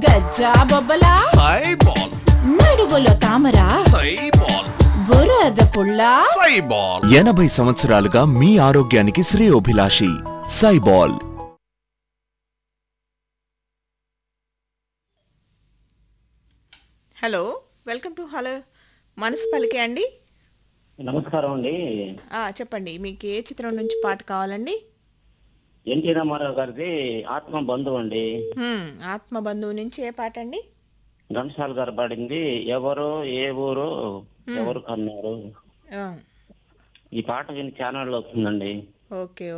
గజ్జా బొబ్బల సైబాల్ నడువులో తామర సైబాల్ బురద పుల్ల సైబాల్ ఎనభై సంవత్సరాలుగా మీ ఆరోగ్యానికి శ్రేయోభిలాషి సైబాల్ హలో వెల్కమ్ టు హలో మనసు పలికే అండి నమస్కారం అండి ఆ, చెప్పండి మీకు ఏ చిత్రం నుంచి పాట కావాలండి ఎన్టీ రామారావు గారిది ఆత్మ బంధువు అండి హ్మ్, ఆత్మ బంధువు నుంచి ఏ పాట అండి ఘంటసాల గారు పాడింది ఎవరు ఏ ఊరు ఎవరు కన్నారు ఆ, ఈ పాట విని ఛానల్లో వస్తుందండి ఓకే